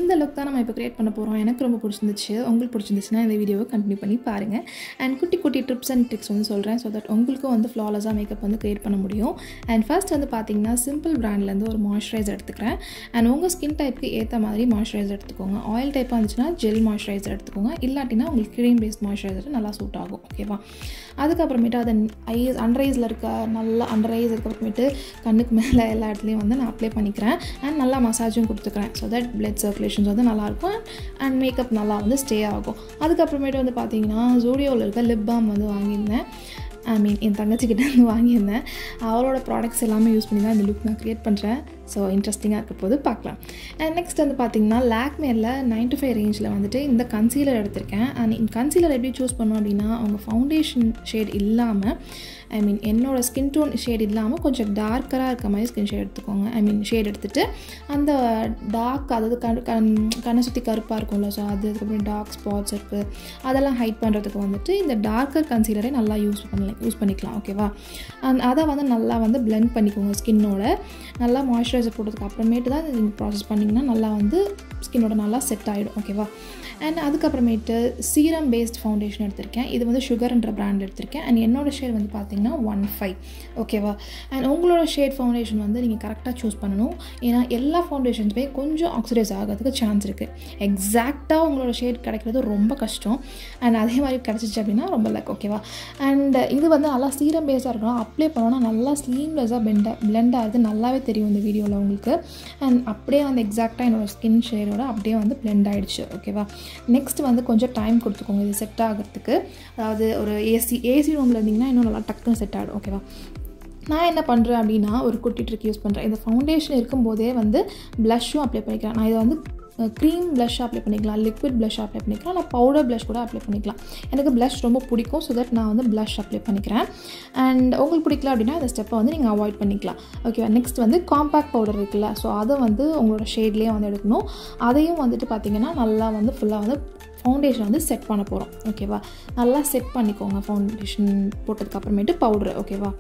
இந்த லுக் தான் நம்ம இப்போ க்ரியேட் பண்ண போகிறோம் எனக்கு ரொம்ப பிடிச்சிருந்துச்சு உங்களுக்கு பிடிச்சிருந்துச்சுன்னா இந்த வீடியோவை கண்டினியூ பண்ணி பாருங்கள் அண்ட் குட்டி குட்டி டிப்ஸ் அண்ட் ட்ரிக்ஸ் வந்து சொல்கிறேன் ஸோ தட் உங்களுக்கும் வந்து ஃப்ளாலஸாக மேக்கப் வந்து க்ரியேட் பண்ண முடியும் அண்ட் ஃபர்ஸ்ட் வந்து பார்த்தீங்கன்னா சிம்பிள் பிராண்ட்லேருந்து ஒரு மாய்ஸ்சரைசர் எடுத்துக்கிறேன் அண்ட் உங்கள் ஸ்கின் டைப்புக்கு ஏற்ற மாதிரி மாய்ஸ்சரைசர் எடுத்துக்கோங்க ஆயில் டைப்பாக இருந்துச்சுன்னா ஜெல் மாய்ஸ்சரைசர் எடுத்துக்கோங்க இல்லாட்டினா உங்களுக்கு க்ரீம் பேஸ்ட் மாய்ஸ்சரைசர் நல்லா சூட் ஆகும் ஓகேவா அதுக்கப்புறமேட்டு அதை ஐஸ் அண்டர் ஐஸில் இருக்க நல்லா அண்டர் ஐஸ் அதுக்கப்புறமேட்டு கண்ணுக்கு மேலே எல்லா இடத்துலையும் வந்து நான் அப்ளை பண்ணிக்கிறேன் அண்ட் நல்லா மசாஜும் கொடுத்துக்கிறேன் ஸோ தட் பிளட் சர்க்குலேஷன்ஸ் வந்து நல்லாயிருக்கும் அண்ட் மேக்கப் நல்லா வந்து ஸ்டே ஆகும் அதுக்கப்புறமேட்டு வந்து பார்த்தீங்கன்னா ஜூடியோவில் இருக்க லிப் பாம் வந்து வாங்கியிருந்தேன் ஐ மீன் என் தங்கச்சிக்கிட்ட இருந்து வாங்கியிருந்தேன் அவளோட ப்ராடக்ட்ஸ் எல்லாமே யூஸ் பண்ணி தான் இந்த லுக் நான் க்ரியேட் பண்ணுறேன் ஸோ இன்ட்ரெஸ்டிங்காக இருக்க போது பார்க்கலாம் அண்ட் நெக்ஸ்ட் வந்து பார்த்தீங்கன்னா லேக்மேரில் நைன் டு ஃபைவ் ரேஞ்சில் வந்துட்டு இந்த கன்சீலர் எடுத்திருக்கேன் அண்ட் இந்த கன்சீலர் எப்படி சூஸ் பண்ணோம் அப்படின்னா அவங்க ஃபவுண்டேஷன் ஷேட் இல்லாமல் ஐ மீன் என்னோடய ஸ்கின் டோன் ஷேட் இல்லாமல் கொஞ்சம் டார்க்கராக இருக்க மாதிரி ஸ்கின் ஷேட் எடுத்துக்கோங்க ஐ மீன் ஷேட் எடுத்துகிட்டு அந்த டார்க் அதாவது கண் கண் கண்ணை சுற்றி கருப்பாக இருக்கும்ல ஸோ அது அதுக்கப்புறம் டார்க் ஸ்பாட்ஸ் இருக்குது அதெல்லாம் ஹைட் பண்ணுறதுக்கு வந்துட்டு இந்த டார்க்கர் கன்சீலரே நல்லா யூஸ் பண்ணலாம் யூஸ் பண்ணிக்கலாம் ஓகேவா அண்ட் அதை வந்து நல்லா வந்து பிளெண்ட் பண்ணிக்கோங்க ஸ்கின்னோட நல்லா மாய்ஸ்சரைசர் போட்டதுக்கு அப்புறமேட்டு தான் நீங்கள் ப்ராசஸ் பண்ணிங்கன்னா நல்லா வந்து ஸ்கின்னோட நல்லா செட் ஆகிடும் ஓகேவா அண்ட் அதுக்கப்புறமேட்டு சீரம் பேஸ்ட் ஃபவுண்டேஷன் எடுத்திருக்கேன் இது வந்து சுகர்ன்ற பிராண்ட் எடுத்திருக்கேன் அண்ட் என்னோடய ஷேட் வந்து பார்த்தீங்கன்னா ஒன் ஃபைவ் ஓகேவா அண்ட் உங்களோட ஷேட் ஃபவுண்டேஷன் வந்து நீங்கள் கரெக்டாக சூஸ் பண்ணணும் ஏன்னா எல்லா ஃபவுண்டேஷன்ஸுமே கொஞ்சம் ஆக்சிடைஸ் ஆகிறதுக்கு சான்ஸ் இருக்குது எக்ஸாக்டாக உங்களோட ஷேட் கிடைக்கிறது ரொம்ப கஷ்டம் அண்ட் அதே மாதிரி கிடச்சிச்சு அப்படின்னா ரொம்ப லக் ஓகேவா அண்ட் இது வந்து நல்லா சீரம் பேஸாக இருக்கணும் அப்ளை பண்ணோன்னா நல்லா ஸ்லீம்லெஸ்ஸாக பெண்டாக பிளெண்ட் ஆகுது நல்லாவே தெரியும் இந்த வீடியோவில் உங்களுக்கு அண்ட் அப்படியே வந்து எக்ஸாக்டாக என்னோடய ஸ்கின் ஷேடோட அப்படியே வந்து பிளெண்ட் ஆகிடுச்சு ஓகேவா நெக்ஸ்ட் வந்து கொஞ்சம் டைம் கொடுத்துக்கோங்க இது செட் ஆகிறதுக்கு அதாவது ஒரு ஏசி ஏசி ரூமில் இருந்திங்கன்னா இன்னும் நல்லா டக்குன்னு செட் ஆகிடும் ஓகேவா நான் என்ன பண்ணுறேன் அப்படின்னா ஒரு குட்டி ட்ரிக் யூஸ் பண்ணுறேன் இந்த ஃபவுண்டேஷன் இருக்கும்போதே வந்து ப்ளஷ்ஷும் அப்ளை பண்ணிக்கிறேன் நான் இதை வந்து க்ரீம் ப்ளஷ் அப்ளை பண்ணிக்கலாம் லிக்விட் ப்ளஷ் அப்ளை பண்ணிக்கலாம் நான் பவுடர் ப்ளஷ் கூட அப்ளை பண்ணிக்கலாம் எனக்கு ப்ளஷ் ரொம்ப பிடிக்கும் ஸோ தட் நான் வந்து ப்ளஷ் அப்ளை பண்ணிக்கிறேன் அண்ட் உங்களுக்கு பிடிக்கல அப்படின்னா இந்த ஸ்டெப்பை வந்து நீங்கள் அவாய்ட் பண்ணிக்கலாம் ஓகேவா நெக்ஸ்ட் வந்து காம்பேக்ட் பவுடர் இருக்குல்ல ஸோ அதை வந்து உங்களோட ஷேட்லேயே வந்து எடுக்கணும் அதையும் வந்துட்டு பார்த்திங்கன்னா நல்லா வந்து ஃபுல்லாக வந்து ஃபவுண்டேஷன் வந்து செட் பண்ண போகிறோம் ஓகேவா நல்லா செட் பண்ணிக்கோங்க ஃபவுண்டேஷன் போட்டதுக்கப்புறமேட்டு பவுட்ரு ஓகேவா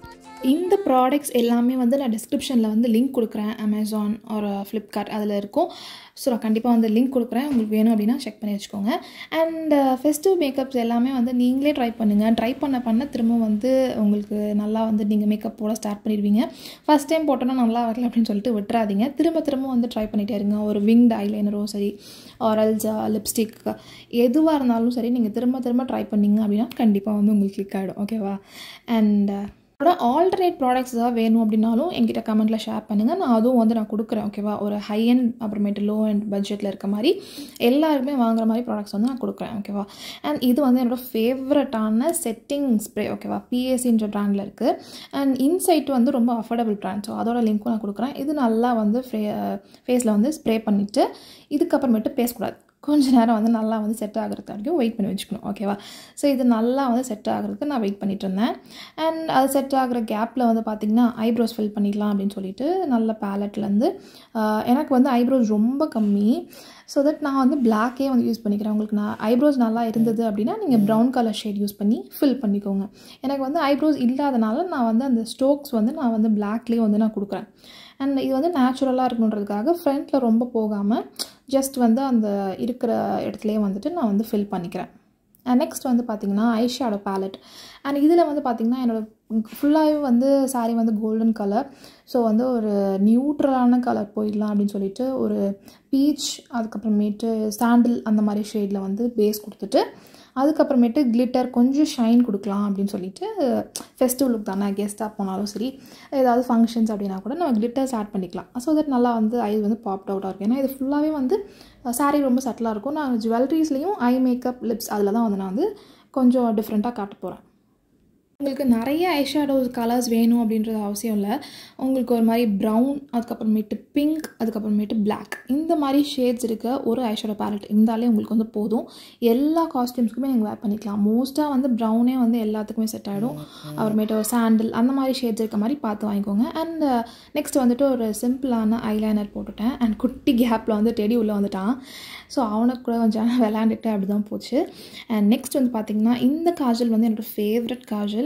இந்த ப்ராடக்ட்ஸ் எல்லாமே வந்து நான் டிஸ்கிரிப்ஷனில் வந்து லிங்க் கொடுக்குறேன் அமேசான் ஒரு ஃப்ளிப்கார்ட் அதில் இருக்கும் ஸோ நான் கண்டிப்பாக வந்து லிங்க் கொடுக்குறேன் உங்களுக்கு வேணும் அப்படின்னா செக் பண்ணி வச்சுக்கோங்க அண்ட் ஃபெஸ்டிவ் மேக்கப்ஸ் எல்லாமே வந்து நீங்களே ட்ரை பண்ணுங்கள் ட்ரை பண்ண பண்ண திரும்ப வந்து உங்களுக்கு நல்லா வந்து நீங்கள் மேக்கப் போட ஸ்டார்ட் பண்ணிடுவீங்க ஃபஸ்ட் டைம் போட்டோன்னா நல்லா வரல அப்படின்னு சொல்லிட்டு விட்டுறாதீங்க திரும்ப திரும்ப வந்து ட்ரை பண்ணிகிட்டே இருங்க ஒரு விங்டு ஐலைனரோ சரி ஆரல்ஸ் லிப்ஸ்டிக் எதுவாக இருந்தாலும் சரி நீங்கள் திரும்ப திரும்ப ட்ரை பண்ணிங்க அப்படின்னா கண்டிப்பாக வந்து உங்களுக்கு கிளிக் ஆகிடும் ஓகேவா அண்ட் அதோட ஆல்டர்னேட் ப்ராடக்ட்ஸ் ஏதாவது வேணும் அப்படின்னாலும் என்கிட்ட கமெண்ட்டில் ஷேர் பண்ணுங்கள் நான் அதுவும் வந்து நான் கொடுக்குறேன் ஓகேவா ஒரு ஹை அண்ட் அப்புறமேட்டு லோ அண்ட் பட்ஜெட்டில் இருக்க மாதிரி எல்லாருக்குமே வாங்குற மாதிரி ப்ராடக்ட்ஸ் வந்து நான் கொடுக்குறேன் ஓகேவா அண்ட் இது வந்து என்னோடய ஃபேவரட்டான செட்டிங் ஸ்ப்ரே ஓகேவா பிஎஸ்சின்ற ப்ராண்டில் இருக்குது அண்ட் இன்சைட் வந்து ரொம்ப அஃபோர்டபுள் ப்ராண்ட் ஸோ அதோட லிங்க்கும் நான் கொடுக்குறேன் இது நல்லா வந்து ஃபே ஃபேஸில் வந்து ஸ்ப்ரே பண்ணிவிட்டு இதுக்கப்புறமேட்டு பேசக்கூடாது கொஞ்ச நேரம் வந்து நல்லா வந்து செட் ஆகிறது வரைக்கும் வெயிட் பண்ணி வச்சுக்கணும் ஓகேவா ஸோ இது நல்லா வந்து செட் ஆகிறதுக்கு நான் வெயிட் பண்ணிட்டு இருந்தேன் அண்ட் அது செட் ஆகிற கேப்பில் வந்து பார்த்திங்கன்னா ஐப்ரோஸ் ஃபில் பண்ணிடலாம் அப்படின்னு சொல்லிட்டு நல்ல பேலட்லேருந்து எனக்கு வந்து ஐப்ரோஸ் ரொம்ப கம்மி ஸோ தட் நான் வந்து பிளாக்கே வந்து யூஸ் பண்ணிக்கிறேன் உங்களுக்கு நான் ஐப்ரோஸ் நல்லா இருந்தது அப்படின்னா நீங்கள் ப்ரௌன் கலர் ஷேட் யூஸ் பண்ணி ஃபில் பண்ணிக்கோங்க எனக்கு வந்து ஐப்ரோஸ் இல்லாதனால நான் வந்து அந்த ஸ்டோக்ஸ் வந்து நான் வந்து பிளாக்லேயே வந்து நான் கொடுக்குறேன் அண்ட் இது வந்து நேச்சுரலாக இருக்கணுன்றதுக்காக ஃப்ரண்ட்டில் ரொம்ப போகாமல் ஜஸ்ட் வந்து அந்த இருக்கிற இடத்துலையே வந்துட்டு நான் வந்து ஃபில் பண்ணிக்கிறேன் அண்ட் நெக்ஸ்ட் வந்து பார்த்திங்கன்னா ஐஷேடோ பேலட் அண்ட் இதில் வந்து பார்த்திங்கன்னா என்னோடய ஃபுல்லாகவே வந்து சாரீ வந்து கோல்டன் கலர் ஸோ வந்து ஒரு நியூட்ரலான கலர் போயிடலாம் அப்படின்னு சொல்லிட்டு ஒரு பீச் அதுக்கப்புறமேட்டு சாண்டில் அந்த மாதிரி ஷேடில் வந்து பேஸ் கொடுத்துட்டு அதுக்கப்புறமேட்டு கிளிட்டர் கொஞ்சம் ஷைன் கொடுக்கலாம் அப்படின்னு சொல்லிட்டு ஃபெஸ்டிவ் லுக் தானே கெஸ்ட்டாக போனாலும் சரி ஏதாவது ஃபங்க்ஷன்ஸ் அப்படின்னா கூட நம்ம கிளிட்டர்ஸ் ஆட் பண்ணிக்கலாம் ஸோ தட் நல்லா வந்து ஐ வந்து பாப்ட் அவுட்டாக இருக்கும் ஏன்னா இது ஃபுல்லாகவே வந்து சாரீ ரொம்ப சட்டிலாக இருக்கும் நான் ஜுவல்லரிஸ்லேயும் ஐ மேக்கப் லிப்ஸ் அதில் தான் வந்து நான் வந்து கொஞ்சம் டிஃப்ரெண்ட்டாக காட்ட போகிறேன் உங்களுக்கு நிறைய ஐஷேடோஸ் கலர்ஸ் வேணும் அப்படின்றது அவசியம் இல்லை உங்களுக்கு ஒரு மாதிரி ப்ரௌன் அதுக்கப்புறமேட்டு பிங்க் அதுக்கப்புறமேட்டு பிளாக் இந்த மாதிரி ஷேட்ஸ் இருக்க ஒரு ஐஷேடோ பேலட் இருந்தாலே உங்களுக்கு வந்து போதும் எல்லா காஸ்டியூம்ஸ்க்குமே நீங்கள் வேர் பண்ணிக்கலாம் மோஸ்ட்டாக வந்து ப்ரௌனே வந்து எல்லாத்துக்குமே செட் ஆகிடும் அப்புறமேட்டு ஒரு சாண்டில் அந்த மாதிரி ஷேட்ஸ் இருக்க மாதிரி பார்த்து வாங்கிக்கோங்க அண்ட் நெக்ஸ்ட் வந்துட்டு ஒரு சிம்பிளான ஐலைனர் போட்டுட்டேன் அண்ட் குட்டி கேப்பில் வந்து டெடி உள்ளே வந்துட்டான் ஸோ அவனுக்கு கூட கொஞ்சம் விளையாண்டுட்டு அப்படி தான் போச்சு அண்ட் நெக்ஸ்ட் வந்து பார்த்திங்கன்னா இந்த காஜல் வந்து என்னோடய ஃபேவரட் காஜல்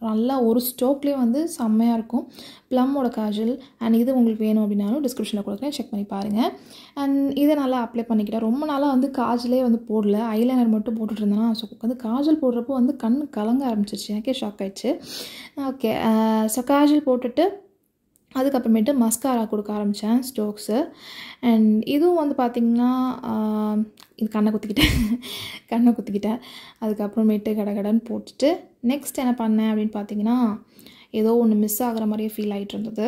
நல்லா ஒரு ஸ்டோக்லேயே வந்து செம்மையாக இருக்கும் ப்ளம்மோட காஜல் அண்ட் இது உங்களுக்கு வேணும் அப்படின்னாலும் டிஸ்கிரிப்ஷனில் கொடுக்குறேன் செக் பண்ணி பாருங்கள் அண்ட் இதை நல்லா அப்ளை பண்ணிக்கிட்டேன் ரொம்ப நாளாக வந்து காஜலே வந்து போடல ஐலைனர் மட்டும் போட்டுட்டு இருந்தேன்னா ஸோ வந்து காஜல் போடுறப்போ வந்து கண் கலங்க ஆரம்பிச்சிருச்சு எனக்கே ஷாக் ஆயிடுச்சு ஓகே ஸோ காஜல் போட்டுட்டு அதுக்கப்புறமேட்டு மஸ்காரா கொடுக்க ஆரம்பித்தேன் ஸ்டோக்ஸு அண்ட் இதுவும் வந்து பார்த்திங்கன்னா இது கண்ணை குத்திக்கிட்டேன் கண்ணை குத்திக்கிட்டேன் அதுக்கப்புறமேட்டு கடகடன்னு போட்டுட்டு நெக்ஸ்ட் என்ன பண்ணேன் அப்படின்னு பார்த்தீங்கன்னா ஏதோ ஒன்று மிஸ் ஆகிற மாதிரியே ஃபீல் ஆகிட்டு இருந்தது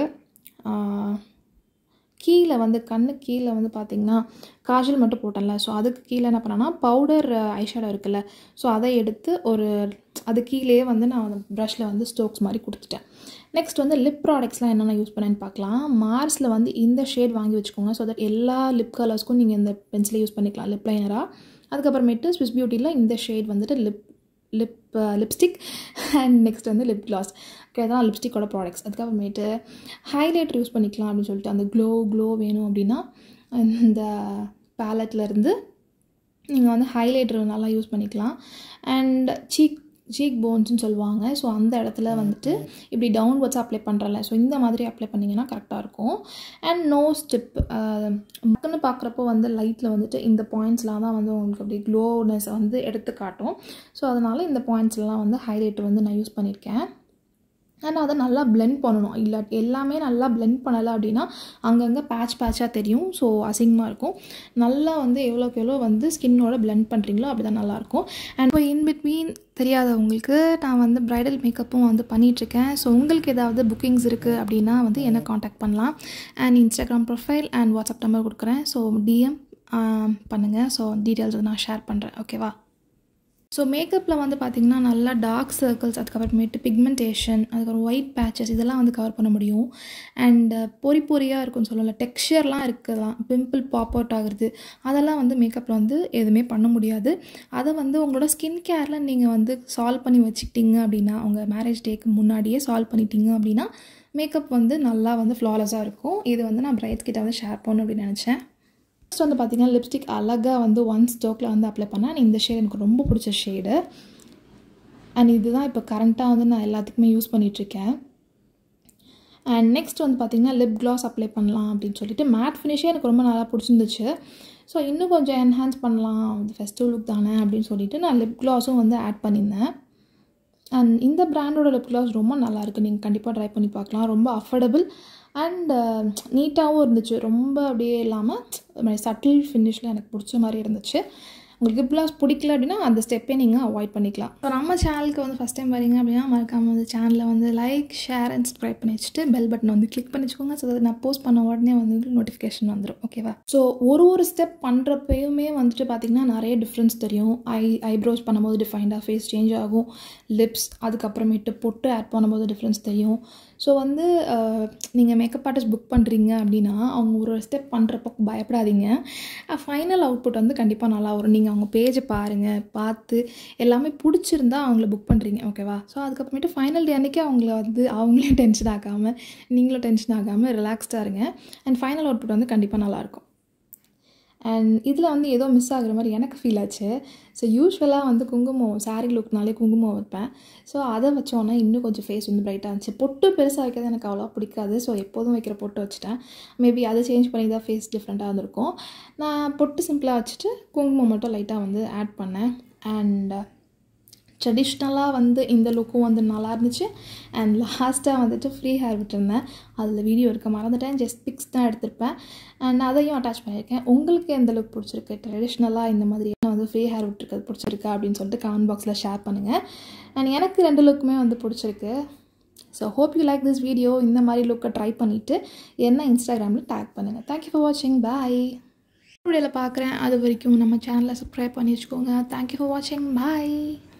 கீழே வந்து கண்ணு கீழே வந்து பார்த்திங்கன்னா காஜல் மட்டும் போட்டேன்ல ஸோ அதுக்கு கீழே என்ன பண்ணேன்னா பவுடர் ஐஷேடோ இருக்குல்ல ஸோ அதை எடுத்து ஒரு அது கீழேயே வந்து நான் அந்த ப்ரஷில் வந்து ஸ்டோக்ஸ் மாதிரி கொடுத்துட்டேன் நெக்ஸ்ட் வந்து லிப் ப்ராடக்ட்ஸ்லாம் என்னென்ன யூஸ் பண்ணேன்னு பார்க்கலாம் மார்ஸில் வந்து இந்த ஷேட் வாங்கி வச்சுக்கோங்க ஸோ தட் எல்லா லிப் கலர்ஸ்க்கும் நீங்கள் இந்த பென்சிலை யூஸ் பண்ணிக்கலாம் லிப் லைனராக அதுக்கப்புறமேட்டு ஸ்விஸ் பியூட்டியில் இந்த ஷேட் வந்துட்டு lip lip lipstick and next வந்து லிப் கிளாஸ் ஓகே தான் லிப்ஸ்டிக்கோட ப்ராடக்ட்ஸ் அதுக்கப்புறமேட்டு ஹைலைட்டர் யூஸ் பண்ணிக்கலாம் அப்படின்னு சொல்லிட்டு அந்த க்ளோ க்ளோ வேணும் அப்படின்னா இந்த பேலட்லேருந்து நீங்கள் வந்து ஹைலைட்டர் நல்லா யூஸ் பண்ணிக்கலாம் அண்ட் சீக் சீக் போன்ஸ்னு சொல்லுவாங்க ஸோ அந்த இடத்துல வந்துட்டு இப்படி டவுன்வர்ட்ஸ் அப்ளை பண்ணுறல ஸோ இந்த மாதிரி அப்ளை பண்ணிங்கன்னா கரெக்டாக இருக்கும் அண்ட் நோஸ் டிப் மக்கன்னு பார்க்குறப்போ வந்து லைட்டில் வந்துட்டு இந்த பாயிண்ட்ஸ்லாம் தான் வந்து உங்களுக்கு அப்படி க்ளோனஸை வந்து எடுத்து காட்டும் ஸோ அதனால் இந்த பாயிண்ட்ஸ்லாம் வந்து ஹைலைட்டர் வந்து நான் யூஸ் பண்ணியிருக்கேன் அண்ட் அதை நல்லா பிளெண்ட் பண்ணணும் இல்லை எல்லாமே நல்லா பிளெண்ட் பண்ணலை அப்படின்னா அங்கங்கே பேட்ச் பேட்சாக தெரியும் ஸோ அசிங்கமாக இருக்கும் நல்லா வந்து எவ்வளோக்கு எவ்வளோ வந்து ஸ்கின்னோட பிளெண்ட் பண்ணுறீங்களோ அப்படி தான் நல்லாயிருக்கும் அண்ட் இப்போ இன் பிட்வீன் தெரியாதவங்களுக்கு நான் வந்து ப்ரைடல் மேக்கப்பும் வந்து பண்ணிகிட்ருக்கேன் ஸோ உங்களுக்கு ஏதாவது புக்கிங்ஸ் இருக்குது அப்படின்னா வந்து என்ன காண்டாக்ட் பண்ணலாம் and Instagram profile and WhatsApp number கொடுக்குறேன் ஸோ டிஎம் பண்ணுங்கள் ஸோ டீட்டெயில்ஸ் நான் ஷேர் பண்ணுறேன் ஓகேவா ஸோ மேக்கப்பில் வந்து பார்த்திங்கன்னா நல்லா டார்க் சர்க்கிள்ஸ் அதுக்கப்புறமேட்டு பிக்மெண்டேஷன் அதுக்கப்புறம் ஒயிட் பேச்சஸ் இதெல்லாம் வந்து கவர் பண்ண முடியும் அண்ட் பொறி பொறியாக இருக்கும்னு சொல்லலை டெக்ஸ்சர்லாம் இருக்கலாம் பிம்பிள் பாப் அவுட் ஆகுறது அதெல்லாம் வந்து மேக்கப்பில் வந்து எதுவுமே பண்ண முடியாது அதை வந்து உங்களோட ஸ்கின் கேரில் நீங்கள் வந்து சால்வ் பண்ணி வச்சுக்கிட்டீங்க அப்படின்னா உங்கள் மேரேஜ் டேக்கு முன்னாடியே சால்வ் பண்ணிட்டீங்க அப்படின்னா மேக்கப் வந்து நல்லா வந்து ஃப்ளாலஸாக இருக்கும் இது வந்து நான் பிரைட்ஸ் கிட்ட வந்து ஷேர் பண்ணணும் அப்படின்னு நினச்சேன் நெக்ஸ்ட் வந்து பார்த்திங்கன்னா லிப்ஸ்டிக் அழகாக வந்து ஒன் ஸ்டோக்கில் வந்து அப்ளை பண்ணேன் இந்த ஷேட் எனக்கு ரொம்ப பிடிச்ச ஷேடு அண்ட் இதுதான் இப்போ கரண்ட்டாக வந்து நான் எல்லாத்துக்குமே யூஸ் பண்ணிகிட்ருக்கேன் அண்ட் நெக்ஸ்ட் வந்து பார்த்திங்கன்னா லிப் க்ளாஸ் அப்ளை பண்ணலாம் அப்படின்னு சொல்லிட்டு மேட் ஃபினிஷே எனக்கு ரொம்ப நல்லா பிடிச்சிருந்துச்சு ஸோ இன்னும் கொஞ்சம் என்ஹான்ஸ் பண்ணலாம் இது ஃபெஸ்டிவல் லுக் தானே அப்படின்னு சொல்லிட்டு நான் லிப் க்ளாஸும் வந்து ஆட் பண்ணியிருந்தேன் அண்ட் இந்த ப்ராண்டோட லிப் க்ளாஸ் ரொம்ப நல்லாயிருக்கு நீங்கள் கண்டிப்பாக ட்ரை பண்ணி பார்க்கலாம் ரொம்ப அஃபோர்டபுள் அண்ட் நீட்டாகவும் இருந்துச்சு ரொம்ப அப்படியே இல்லாமல் சட்டில் ஃபினிஷில் எனக்கு பிடிச்ச மாதிரி இருந்துச்சு உங்களுக்கு லிப் கிளாஸ் பிடிக்கல அப்படின்னா அந்த ஸ்டெப்பே நீங்கள் அவாய்ட் பண்ணிக்கலாம் ஸோ நம்ம சேனலுக்கு வந்து ஃபஸ்ட் டைம் வரீங்க அப்படின்னா மறக்காமல் வந்து சேனலில் வந்து லைக் ஷேர் அண்ட் சப்ஸ்கிரைப் பண்ணி வச்சுட்டு பெல் பட்டன் வந்து கிளிக் பண்ணி வச்சுக்கோங்க ஸோ நான் போஸ்ட் பண்ண உடனே வந்து நோட்டிஃபிகேஷன் வந்துடும் ஓகேவா ஸோ ஒரு ஒரு ஸ்டெப் பண்ணுறப்பயுமே வந்துட்டு பார்த்திங்கன்னா நிறைய டிஃப்ரென்ஸ் தெரியும் ஐ ஐப்ரோஸ் பண்ணும்போது டிஃபைண்டாக ஃபேஸ் சேஞ்ச் ஆகும் லிப்ஸ் அதுக்கப்புறமேட்டு பொட்டு ஆட் பண்ணும்போது டிஃப்ரென்ஸ் தெரியும் ஸோ வந்து நீங்கள் மேக்கப் ஆர்டிஸ்ட் புக் பண்ணுறீங்க அப்படின்னா அவங்க ஒரு ஸ்டெப் பண்ணுறப்போ பயப்படாதீங்க ஃபைனல் அவுட்புட் வந்து கண்டிப்பாக நல்லா வரும் நீங்கள் அவங்க பேஜை பாருங்கள் பார்த்து எல்லாமே பிடிச்சிருந்தா அவங்கள புக் பண்ணுறீங்க ஓகேவா ஸோ அதுக்கப்புறமேட்டு ஃபைனல் டே அன்றைக்கி அவங்கள வந்து அவங்களே டென்ஷன் ஆகாமல் நீங்களும் டென்ஷன் ஆகாமல் ரிலாக்ஸ்டாக இருங்க அண்ட் ஃபைனல் அவுட்புட் வந்து கண்டிப்பாக நல்லாயிருக்கும் அண்ட் இதில் வந்து ஏதோ மிஸ் ஆகுற மாதிரி எனக்கு ஃபீல் ஆச்சு ஸோ யூஸ்வலாக வந்து குங்குமம் சாரீ லுக்னாலே குங்குமம் வைப்பேன் ஸோ அதை வச்சோன்னே இன்னும் கொஞ்சம் ஃபேஸ் வந்து ப்ரைட்டாக இருந்துச்சு பொட்டு பெருசாக வைக்கிறது எனக்கு அவ்வளோ பிடிக்காது ஸோ எப்போதும் வைக்கிற பொட்டு வச்சுட்டேன் மேபி அதை சேஞ்ச் பண்ணி தான் ஃபேஸ் டிஃப்ரெண்ட்டாக இருந்திருக்கும் நான் பொட்டு சிம்பிளாக வச்சுட்டு குங்குமம் மட்டும் லைட்டாக வந்து ஆட் பண்ணேன் அண்ட் ட்ரெடிஷ்னலாக வந்து இந்த லுக்கும் வந்து நல்லா இருந்துச்சு அண்ட் லாஸ்ட்டாக வந்துட்டு ஃப்ரீ ஹேர் விட்டுருந்தேன் அதில் வீடியோ இருக்க மறந்துட்டேன் ஜஸ்ட் பிக்ஸ் தான் எடுத்திருப்பேன் அண்ட் அதையும் அட்டாச் பண்ணியிருக்கேன் உங்களுக்கு எந்த லுக் பிடிச்சிருக்கு ட்ரெடிஷ்னலாக இந்த மாதிரி வந்து ஃப்ரீ ஹேர் விட்டுருக்கிறது பிடிச்சிருக்கா அப்படின்னு சொல்லிட்டு கமெண்ட் பாக்ஸில் ஷேர் பண்ணுங்கள் அண்ட் எனக்கு ரெண்டு லுக்குமே வந்து பிடிச்சிருக்கு so hope you like this video இந்த மாதிரி லுக்கை ட்ரை பண்ணிவிட்டு என்ன இன்ஸ்டாகிராமில் டேக் பண்ணுங்கள் தேங்க்யூ ஃபார் வாட்சிங் பாய் வீடியோவில் பார்க்குறேன் அது வரைக்கும் நம்ம சேனலை சப்ஸ்கிரைப் பண்ணி வச்சுக்கோங்க தேங்க்யூ ஃபார் வாட்சிங் பாய்